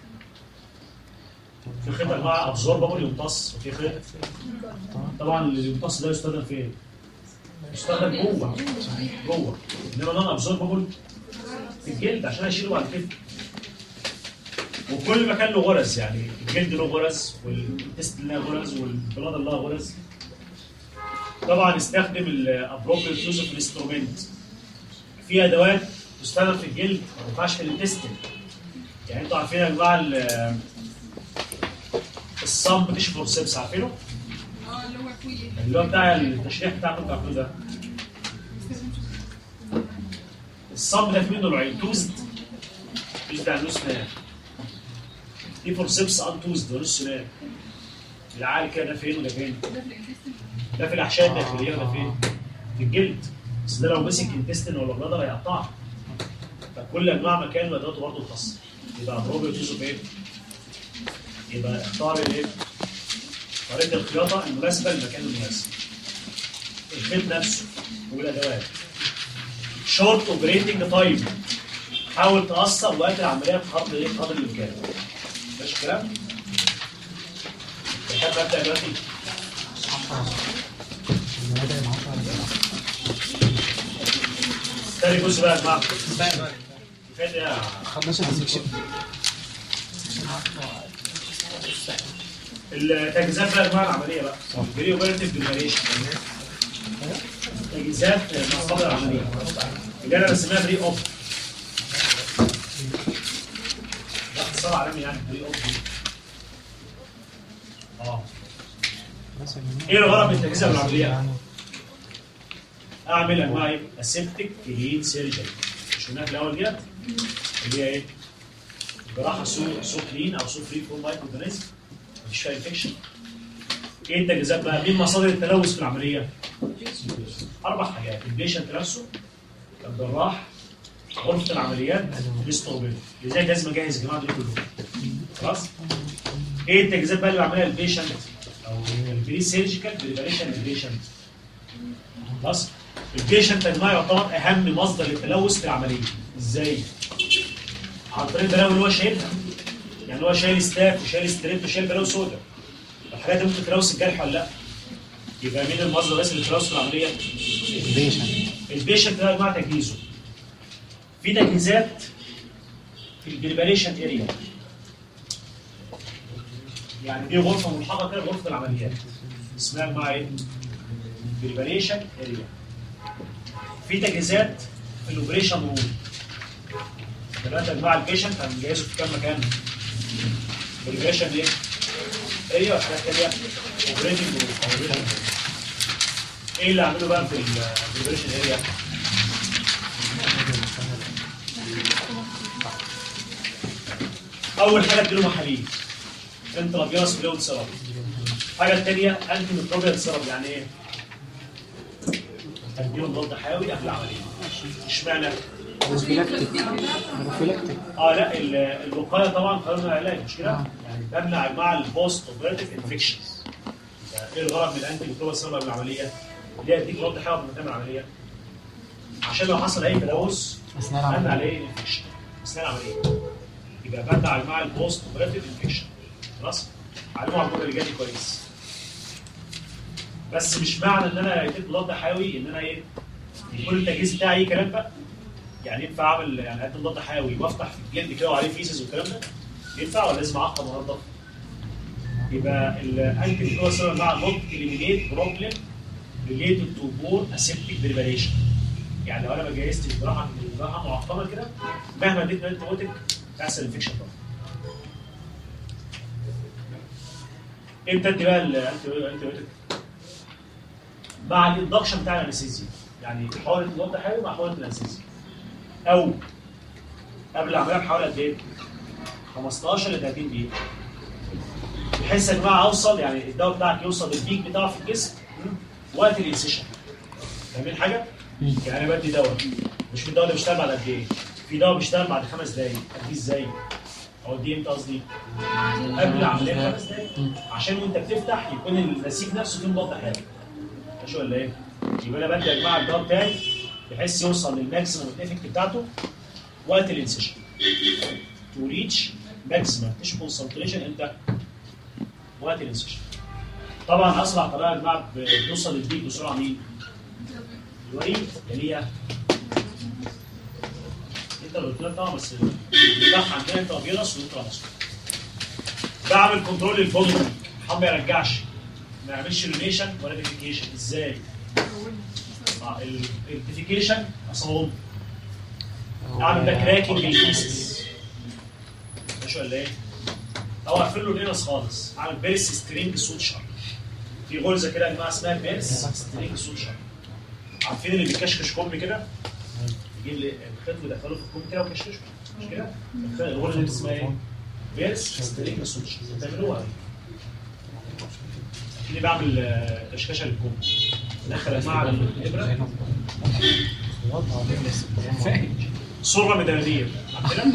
A: في خيط انواع ابزوربابل يمتص وفي خيط طبعا اللي يمتص ده يستخدم فين؟ يستخدم جوه جوه انما نون ابزوربابل في الجلد عشان اشيله بعد كده وكل مكان له غرز يعني الجلد له غرز والتست له غرز والبلاد له غرز طبعا استخدم الابروبريت يوز اوف الانسترومنت في ادوات تستخدم في الجلد ما ينفعش في الانتستين يعني انتوا عارفين يا جماعه ال- الصمب تيشو فورسيبس عارفينه؟
D: اه اللي هو كويلي
A: اللي هو بتاع التشريح بتاعكم انتوا عارفينه ده الصمب ده في منه نوعين توزد توزد يعني له اسنان في فورسبس انتوز ده نص سنان العقل كده ده فين وده فين؟
D: ده في الانتستين
A: ده في الاحشاء الداخليه وده فين؟ في الجلد بس ده لو مسك انتستين ولا بلادر هيقطعها فكل انواع مكان وادواته برضه الخاصه يبقى بروبيوتيزو فين؟ يبقى اختار الايه؟ طريقه الخياطه المناسبه للمكان المناسب الخيط نفسه والادوات شورت اوبريتنج تايم حاول تاثر وقت العمليه بقدر ايه قدر الامكان ماشي الكلام؟ تحب ابدا دلوقتي؟
B: المبادئ مع 10
A: تاني جزء بقى يا جماعه كفايه ده يا
B: 15 ديسكشن
A: التجهيزات بقى انواع العمليه بقى بري اوبرتيف بريباريشن تجهيزات مصادر العمليه اللي انا بسميها بري اوب ده اختصار عالمي يعني بري اوب دي. اه ايه الغرض من التجهيزات العمليه؟ اعمل انواع ايه؟ اسيبتك كلين سيرجري مش قلناها في الاول ديت اللي هي ايه؟ جراحه سو سو كلين او سو فري فروم مايكرو اورجانيزم مفيش فيها انفكشن ايه التجهيزات بقى؟ مين مصادر التلوث في العمليه؟ اربع حاجات البيشنت نفسه الجراح غرفه العمليات الاستقبال ازاي لازم اجهز الجماعه دول كلهم خلاص؟ ايه التجهيزات بقى اللي بعملها للبيشنت او البري سيرجيكال بريباريشن للبيشنت خلاص؟ البيشنت يا جماعه يعتبر اهم مصدر للتلوث في العمليه ازاي؟ عن طريق البلاوي اللي هو شايلها يعني هو شايل ستاف وشايل ستريب وشايل بلاوي سودا الحاجات دي ممكن تلوث الجرح ولا لا؟ يبقى مين المصدر الرئيسي للتلوث في العمليه؟
B: البيشن
A: البيشنت ده يا جماعه تجهيزه في تجهيزات في البريباريشن اريا يعني دي غرفه ملحقه كده بغرفه العمليات اسمها يا جماعه ايه؟ بريباريشن اريا في تجهيزات في الاوبريشن روم دلوقتي يا جماعه البيشنت هنجهزه في كام مكان؟ بريباريشن ايه؟ اريا وحاجات تانيه اوبريشن روم ايه اللي اعمله بقى في البريباريشن اريا؟ اول حاجه اديله محاليل انترافيروس فلويد سيراب الحاجه الثانيه انتي ميكروبيال سيراب يعني ايه؟ اديله مضاد حيوي قبل العمليه اشمعنى؟
B: بروفيلاكتيك بروفيلاكتيك
A: اه لا ال- الوقايه طبعا قانون العلاج مش كده؟ يعني تمنع مع البوست اوبريتيف انفكشنز ايه الغرض من الانتي ميكروبيال سيراب قبل العمليه؟ اللي هي اديك مضاد حيوي قبل ما تعمل العمليه عشان لو حصل اي تلوث
B: اثناء
A: امنع
B: العمليه
A: عليه الانفكشن اثناء العمليه يبقى بمنع مع البوست اوبريتيف انفكشن خلاص علموا على الجمله اللي جايه كويس بس مش معنى ان انا اديت مضاد حيوي ان انا ايه يكون التجهيز بتاعي اي كلام بقى يعني ينفع اعمل يعني ادي مضاد حيوي وافتح في الجلد كده وعليه فيسز والكلام ده ينفع ولا لازم اعقم وانضف؟ يبقى الانتي ميكروبيال مع نوت اليمينيت بروبلم ريليتد تو بور اسيبتيك بريباريشن يعني لو انا ما جهزتش جراحه جراحه معقمه كده مهما اديت انتي بايوتيك يحصل انفكشن طبعا امتى ادي بقى الانتي بايوتيك؟ مع الاندكشن بتاع الانستيزيا يعني حاولة مضاد حيوي مع حاولة الانستيزيا او قبل العمليه بحوالي قد ايه؟ 15 ل 30 دقيقه بحيث يا جماعه اوصل يعني الدواء بتاعك يوصل للبيك بتاعه في الجسم م? وقت الانسيشن فاهمين حاجه؟ يعني انا بدي دواء مش في الدواء ده بيشتغل بعد قد ايه؟ في دواء بيشتغل بعد خمس دقايق اديه ازاي؟ او دي امتى قصدي؟ قبل العمليه بخمس دقايق عشان وانت بتفتح يكون النسيج نفسه فيه مضاد حيوي ماشي ولا ايه؟ يبقى انا بدي يا جماعه الدواء بتاعي بحيث يوصل للماكسيمم افكت بتاعته وقت الانسيشن تو ريتش ماكسيمم تيشو كونسنتريشن امتى؟ وقت الانسيشن طبعا اسرع طريقه يا جماعه بتوصل للبيك بسرعه مين؟ الوريد اللي هي انت اللي قلت لك طبعا بس بتاعها عندنا انت فيروس وانت مصر بعمل كنترول للفوليوم ما يرجعش ما يعملش ريليشن ولا ديفيكيشن ازاي؟ اه الديفيكيشن اصلا اعمل باك راكنج للبيسز ماشي ولا ايه؟ او اقفل له الانس خالص اعمل بيرس سترينج سوتشر في غرزه كده يا جماعه اسمها بيرس سترينج سوتشر عارفين اللي بيكشكش كم كده يجيب لي الخيط ويدخله في الكم كده ويكشكشه مش كده؟ الغرزه دي اسمها ايه؟ بيرس سترينج سوتش بتعملوها اللي بعمل آه، كشكشه للكم دخل الماء على الابره صوره ميداليه عندنا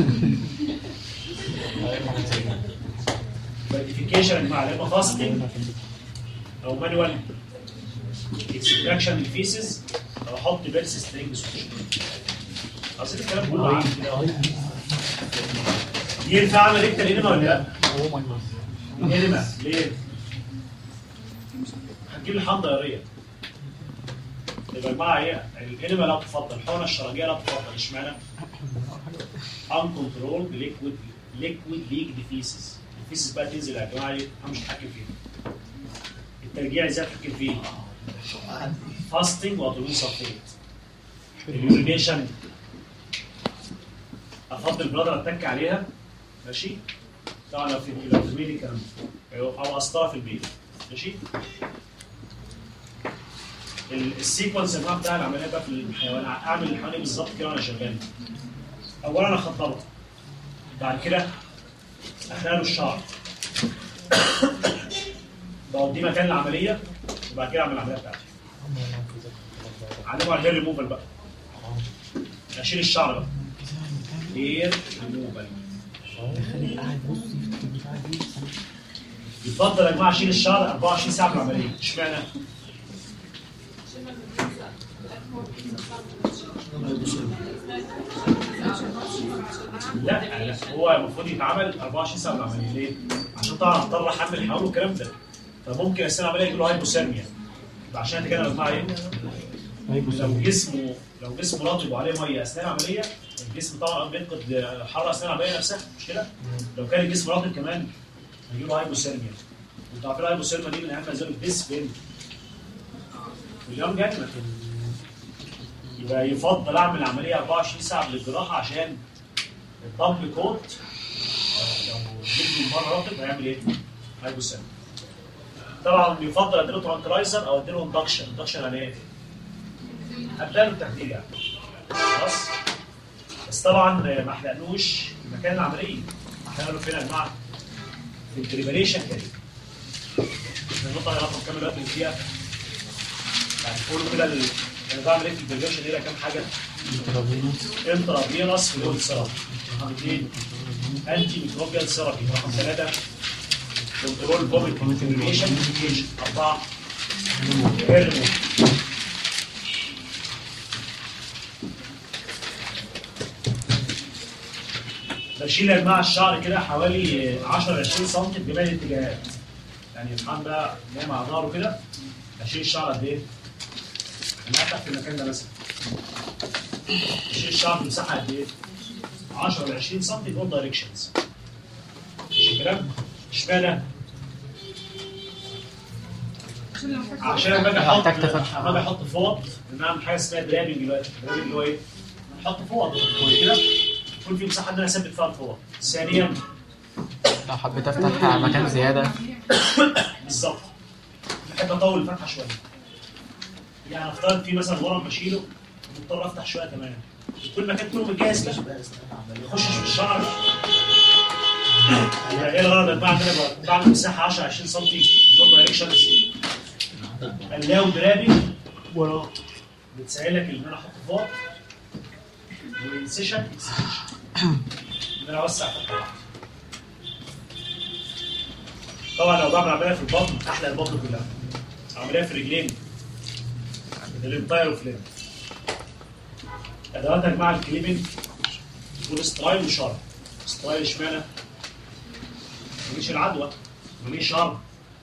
A: فيريفيكيشن مع اما فاستنج او مانوال اكستراكشن الفيسز او احط بيرس سترينج سوتش اصل الكلام كله عام كده ينفع اعمل انت الانما ولا لا؟ انما ليه؟ هتجيب لي حمض ضريريه يبقى يا جماعه ايه؟ الانما لا تفضل الحقنه الشرجيه لا تفضل اشمعنى؟ uncontrolled liquid liquid leak feces الفيسز بقى تنزل يا جماعه ايه؟ انا مش هتحكم فيها الترجيع ازاي اتحكم فيه؟ فاستنج واتروبين سلفيت اليورينيشن افضل بلادر اتك عليها ماشي طبعا لو في لو في ميدي كان او قسطره في البيت ماشي ال- السيكونس يا جماعه بتاع العمليه بقى في الحيوان اعمل الحيوان إيه بالظبط كده وانا شغال اولا اخطره بعد كده احلق له الشعر بوديه مكان العمليه وبعد كده اعمل العمليه بتاعتي علموا على الهير ريموفال بقى اشيل الشعر بقى هير ريموفال يفضل يا جماعه اشيل الشعر 24 ساعه في العمليه اشمعنى؟ لا لا هو المفروض يتعمل 24 ساعه في العمليه ليه؟ عشان طبعا اضطر احمل الحيوان والكلام ده فممكن اثناء العمليه يجي له هايبوثيرميا يبقى عشان كده يا جماعه ايه؟ لو جسمه لو جسمه رطب وعليه ميه اثناء العمليه الجسم طبعا بيفقد حراره اثناء العمليه نفسها مش كده؟ لو كان الجسم رطب كمان هيجي له هايبوثيرميا وانتوا عارفين الهايبوثيرميا دي من اهم اسباب الديس فين؟ في اليوم جنة يبقى يفضل اعمل عمليه 24 ساعه بالجراحه عشان الدبل كوت آه، لو جبت من بره رطب هيعمل ايه؟ هايبوثيرميا طبعا يفضل اديله ترانكلايزر او اديله اندكشن اندكشن يعني ايه؟ ابدا له التخدير يعني خلاص بس طبعا آه، ما احرقلوش في مكان العمليه احرق له فين يا جماعه؟ في البريبريشن كده النقطه اللي رقم كام الوقت اللي فيها يعني قولوا كده ال- انا بعمل ايه في البريبريشن دي كام حاجه؟ انترافينوس فلويد ثيرابي رقم اثنين انتي ميكروبيال ثيرابي رقم ثلاثه كنترول بوبل كونتريبيشن اربعه هيرمون بشيل يا جماعه الشعر كده حوالي 10 20 سم بجميع الاتجاهات يعني الحمام ده نايم على ظهره كده اشيل الشعر قد ايه؟ انا هفتح في المكان ده مثلا اشيل الشعر بمساحه قد ايه؟ 10 ل 20 سم في دايركشنز مش الكلام؟ اشمعنى؟
D: عشان لو فاكر
A: عشان لما اجي احط
B: محتاج تفتح.
A: لما اجي احط فوط نعمل حاجه اسمها درابنج دلوقتي الدرابنج اللي هو ايه؟ نحط فوط كده يكون في مساحه ان انا اثبت فيها الفوط ثانيا
B: لو حبيت افتح مكان زياده
A: بالظبط بحب اطول الفتحه شويه يعني افترض في مثلا ورم بشيله مضطر افتح شويه كمان كل مكان كله متجهز كده ما يخشش في الشعر يعني ايه الغرض يا جماعه ان انا بعمل مساحه 10 20 سم دول دايركشنز اللاو درابي وراه بتسهل لك ان انا احط فوق وانسيشن اكسبشن ان انا اوسع فتحه واحده طبعا لو بعمل عمليه في البطن احلى البطن كلها عمليه في الرجلين الانتاير فليم ادوات يا جماعه الكليبنج يكون سترايل وشارب سترايل اشمعنى؟ مفيش العدوى وليه شارب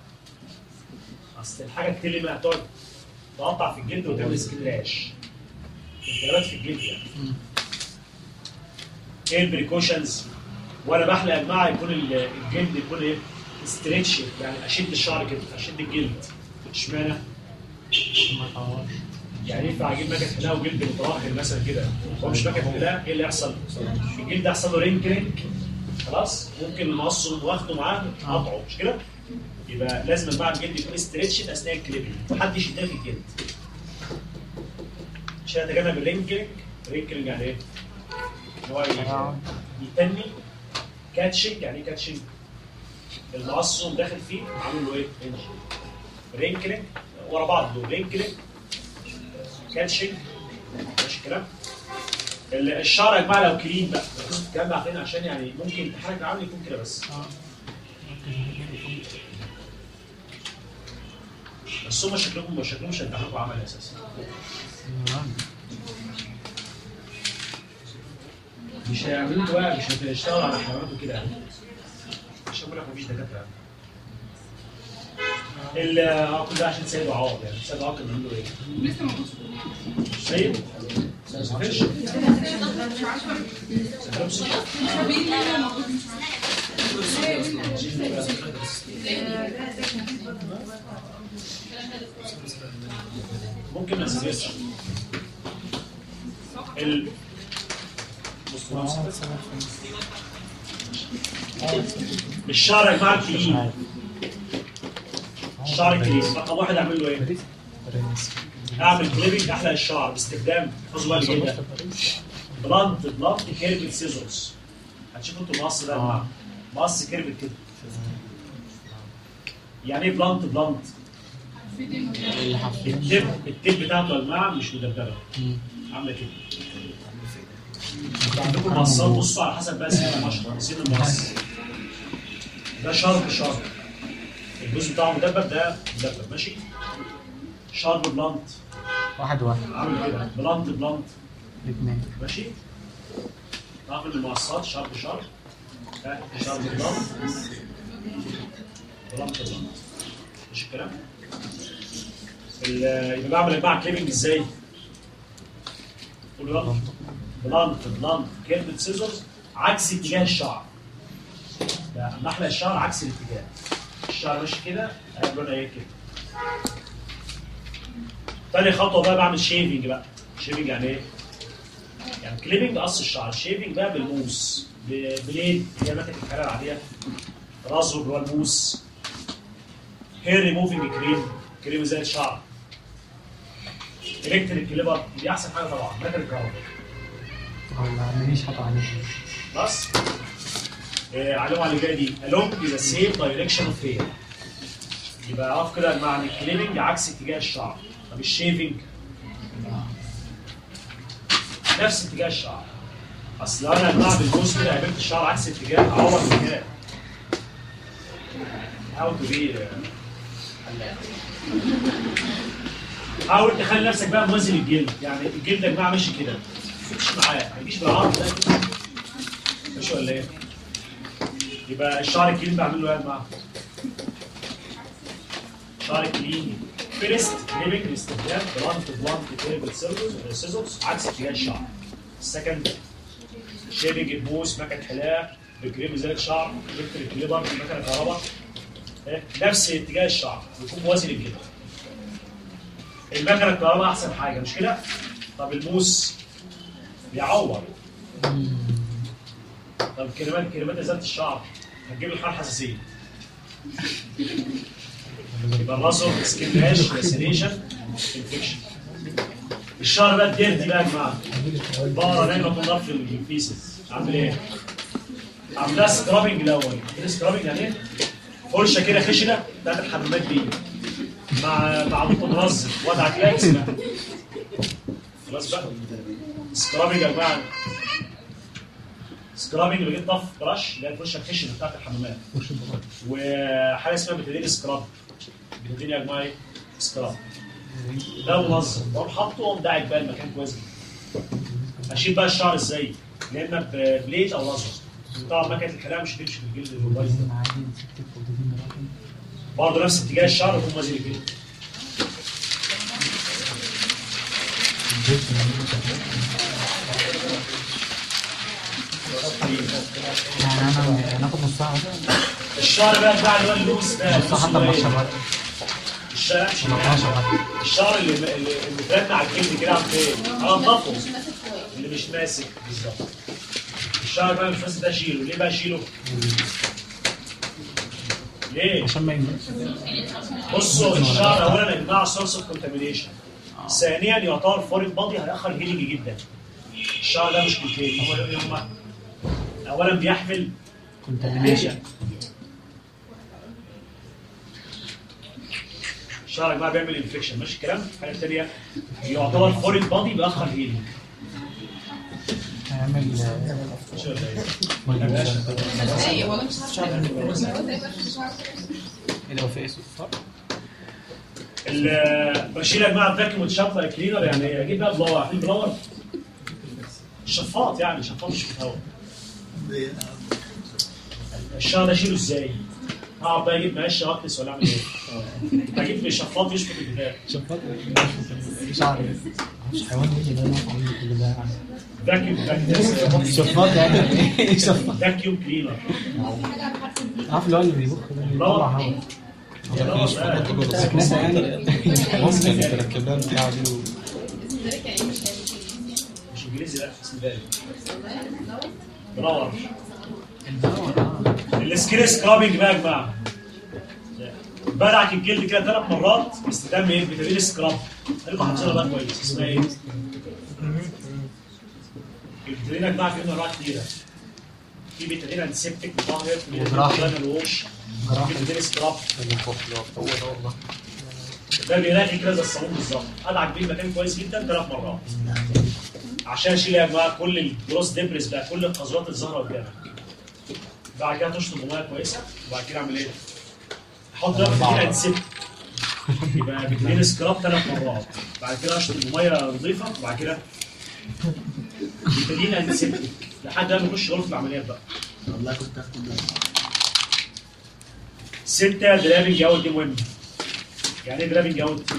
A: اصل الحاجه الكلمه هتقعد تقطع في الجلد وتعمل سكين راش التهابات في الجلد يعني ايه البريكوشنز وانا بحلق يا جماعه يكون ال- الجلد يكون ايه ستريتش يعني اشد الشعر كده اشد الجلد اشمعنى؟ يعني ينفع اجيب مكنه حلاقه وجلد متراخر مثلا كده هو مش مكنه حلاقه ايه اللي يحصل؟ الجلد يحصل له رينكرينج خلاص ممكن نقصه واخده معاه قطعه مش كده؟ يبقى لازم يا جماعه الجلد يكون ستريتش اثناء الكليبنج محدش يتاكل الجلد عشان اتجنب الرينكرينج رينكرينج يعني ايه؟ ان هو ي- يتني كاتشنج يعني ايه كاتشنج؟ المقص يقوم داخل فيه عامل له ايه؟ رينج رينكلينج ورا بعض دول رينكلينج كاتشنج ماشي الكلام؟ ال- الشعر يا جماعه لو كلين بقى ركزوا في الكلام ده عارفين عشان يعني ممكن امتحانك العام يكون كده بس بس هم شكلهم شكلهم مش هيمتحنوكوا عمل اساسا مش هيعملوا بقى مش هتشتغل على حيوانات وكده يعني مش هقول لك مفيش دكاتره ال اه كل ده عشان سيد وعوض يعني سيد وعوض كان بيقول له ايه؟
D: لسه موجود
A: سيد؟ ما سافرش؟
D: مش عارفه
A: سافرش؟
D: مين اللي موجود مش
A: ممكن ما تسافرش ال بص بص. الشعر يا جماعه الكلين الشعر الكلين رقم واحد اعمل له ايه؟ اعمل كليبنج احلى الشعر باستخدام احفظوا بقى الجمله بلانت بلانت كيرفت سيزرز هتشوفوا انتوا المقص ده يا جماعه مقص كيرفت كده يعني ايه بلانت بلانت؟ التب التب بتاعته يا جماعه مش مدببه عامله كده عندكم مقصات بصوا على حسب بقى سن المشط سن المقص ده شارب شارب الجزء بتاعه مدبب ده مدبب ماشي شارب بلانت
B: واحد واحد
A: عامل كده بلانت بلانت
B: اثنين
A: ماشي تعرف ان المقصات شارب شارب ها، شارب بلانت بلانت بلانت مش الكلام ال- يبقى بعمل يا جماعه كليبنج ازاي؟ قولوا يلا بلانت بلانت كلمه سيزرز عكس اتجاه الشعر ده اما احلق الشعر عكس الاتجاه الشعر ماشي كده هيبقى لونها ايه كده تاني خطوه بقى بعمل شيفنج بقى شيفنج يعني ايه؟ يعني كليبنج قص الشعر شيفنج بقى بالموس ب- بليد اللي هي مكنه الحلاقه العاديه رازو اللي هو الموس هير ريموفنج كريم كريم زي الشعر الكتريك كليبر دي احسن حاجه طبعا مكنه الكهرباء
B: ولا ماليش حاطط عليه
A: بس آه عليهم على اللي جايه دي along the same direction of hair يبقى اقف كده مع الكليبنج عكس اتجاه الشعر طب الشيفنج نفس اتجاه الشعر اصل لو انا يا جماعه بالجوز كده عملت الشعر عكس اتجاه اعور الاتجاه how to be آه، حلاق. حاول تخلي نفسك بقى موازن الجلد يعني الجلد يا جماعه ماشي كده مش معاه ما يجيش بالعرض ده كده. ماشي ولا ايه؟ يبقى الشعر الكلين بعمل له ايه يا جماعه؟ شعر كلين فيرست كليبنج باستخدام بلانت بلانت كليبل سيزرز عكس اتجاه الشعر. السكند شيبنج بوس مكنه حلاقه بكريم ازاله شعر الكتريك كليبر مكنه كهرباء إيه؟ نفس اتجاه الشعر ويكون موازي للجلد. المكنه الكهرباء احسن حاجه مش كده؟ طب الموس بيعور طب كلمات كلمات ازاله الشعر هتجيب لي حاله حساسيه يبقى الراسل سكين راش لاسيليشن انفكشن الشعر بقى الديرتي بقى يا جماعه بقرا نايمه كلها في البيسز اعمل ايه؟ عاملها سكرابنج الاول سكرابنج يعني ايه؟ فرشه كده خشنه بتاعت الحمامات دي مع مع دكتور منظم وضع كلاك اسمها خلاص بقى سكرابنج يا جماعه سكرابنج بجيب طف برش اللي هي الفرشه الخشنه بتاعت الحمامات وحاجه اسمها بتدين سكراب بتدين يا جماعه ايه؟ سكراب ده منظم بقوم حاطه واقوم داعك بقى المكان كويس جدا اشيل بقى الشعر ازاي؟ يا اما ببليد او لازر طبعا مكنه الحلاقه مش هتمشي في الجلد البايظ ده
B: عادي ست فوتوتين دلوقتي
A: برضه نفس اتجاه الشعر يكون موازي كده
B: يعني انا هناخد نص ساعه مثلا
A: الشعر بقى بتاع اللي هو اللوس ده
B: نص ساعه
A: اللوس
B: حتى
A: اللي هو
B: ما
A: إيه؟
B: الشعر
A: الشعر مش
B: 13 حتى
A: الشعر اللي اللي اللي مترن على الجلد كده عم فين؟ انضفه اللي مش ماسك بالظبط الشعر بقى مش ماسك ده اشيله ليه بقى اشيله؟ ليه؟
B: عشان ما ينزلش
A: بصوا الشعر اولا يا جماعه سورس اوف كونتامينيشن ثانيا يعتبر فورين بادي هيأخر هيلينج جدا الشعر ده مشكلتين هو هم اولا بيحمل
B: كونتامينيشن
A: الشعر بقى بيعمل انفكشن ماشي الكلام الحاجه الثانيه يعتبر فورين بادي بيأخر هيلينج
B: هيعمل
A: ماشي ولا ايه؟
D: ايه والله مش عارفه
B: ايه ده هو في ايه صح؟
A: ال- بشيل يا جماعه فاكيوم وتشفط كلينر يعني اجيب بقى بلور عارفين بلور شفاط يعني شفاط مش في الهواء الشعر ده اشيله ازاي؟ هقعد بقى اجيب مقشه واكنس ولا اعمل ايه؟ اجيب شفاط يشفط البتاع
B: شفاط شعر مش حيوان ايه ده نوع عامل كل ده يعني
A: فاكيوم فاكيوم
B: شفاط يعني ايه شفاط
A: فاكيوم كلينر
B: عارف اللي هو اللي بيبخ ده اللي بيطلع هوا سكنسه يعني
C: ممكن تركب لها البتاعة دي و-
A: مش انجليزي لا اسم ذلك بلور السكين سكرابنج بقى يا جماعه بدعك الجلد كده ثلاث مرات باستخدام ايه؟ فيتامين سكراب خليكم حافظينها بقى كويس اسمها ايه؟ الفيتامين يا جماعه في منها انواع كتيره في فيتامين انتسبتيك مطهر في
B: وجراحي.
A: فيتامين الوش
B: جراحي.
A: في فيتامين سكراب
B: هو ده والله
A: ده بيلاقي كده زي الصابون بالظبط ادعك بيه المكان كويس جدا ثلاث مرات عشان اشيل يا جماعه كل الجروس ديبريس بقى كل القذرات اللي ظاهره قدامك بعد كده تشطب بميه كويسه وبعد كده اعمل ايه؟ احط بقى فيتامين انتسبتيك يبقى فيتامين سكراب ثلاث مرات بعد كده اشطب بميه نظيفه وبعد كده فيتامين انتسبتيك لحد ما نخش غرفه العمليات بقى
E: والله كنت اخد ده
A: ستة درابنج اوت دي مهمة. يعني ايه درابنج اوت؟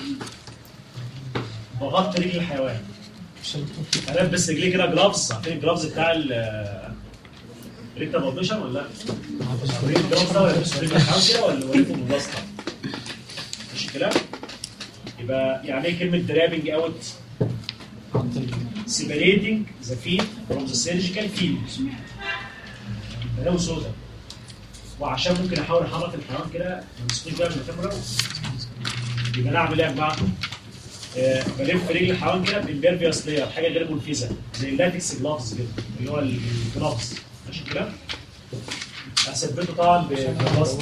A: بغطي رجل الحيوان. البس رجليه كده جلافز، عارفين الجلافز بتاع ال ريكتا بابيشن ولا لا؟ عارفين الجلافز ده ولا يلبسوا رجل الحيوان كده ولا وليكم بالبسطة؟ مش الكلام؟ يبقى يعني ايه كلمة درابنج اوت؟ separating the feet from the surgical field. ده سودا. وعشان ممكن احاول احرك الحيوان كده ما يمسكوش بقى من مكان ملوث يبقى انا اعمل ايه يا جماعه؟ آه، بلف رجل الحيوان كده بالبيرفيوس لاير حاجه غير منفذه زي اللاتكس جلافز كده اللي هو الجلافز ماشي الكلام؟ اثبته طبعا بالبسط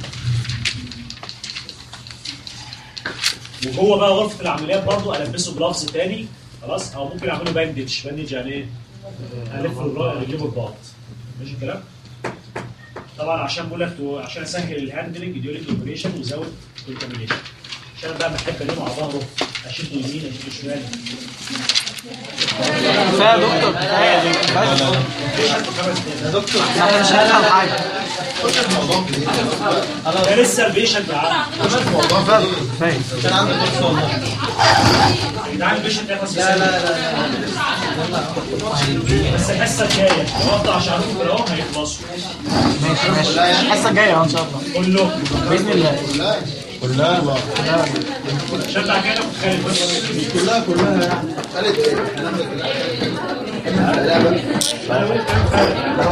A: وجوه بقى غرفه العمليات برضو البسه جلافز تاني خلاص او ممكن اعمله باندج باندج يعني ايه؟ الف رجليه بالباط ماشي الكلام؟ طبعا عشان بقول لك تو- عشان اسهل الهاندلنج ديورينج اوبريشن وزود كونتامينيشن عشان أنا بقى بحب انام على ظهره اشده يمين اشده شمال
B: كفايه يا دكتور كفايه
E: يا دكتور
B: احنا مش هنفهم حاجه
E: الموضوع كبير
A: ده لسه البيشنت معاه
E: الموضوع كبير
B: كفايه
E: كان عندك فرصه والله
A: يا جدعان البيشنت يخلص
E: لا لا لا
A: بس الحصه الجايه لو اقطع شعركم كده اهو هيخلصوا
B: ماشي ماشي الحصه الجايه اهو ان شاء الله
A: كله
B: باذن الله
E: كلها كلها
A: عشان بعد كده متخيل بس
E: كلها كلها يعني قالت ايه؟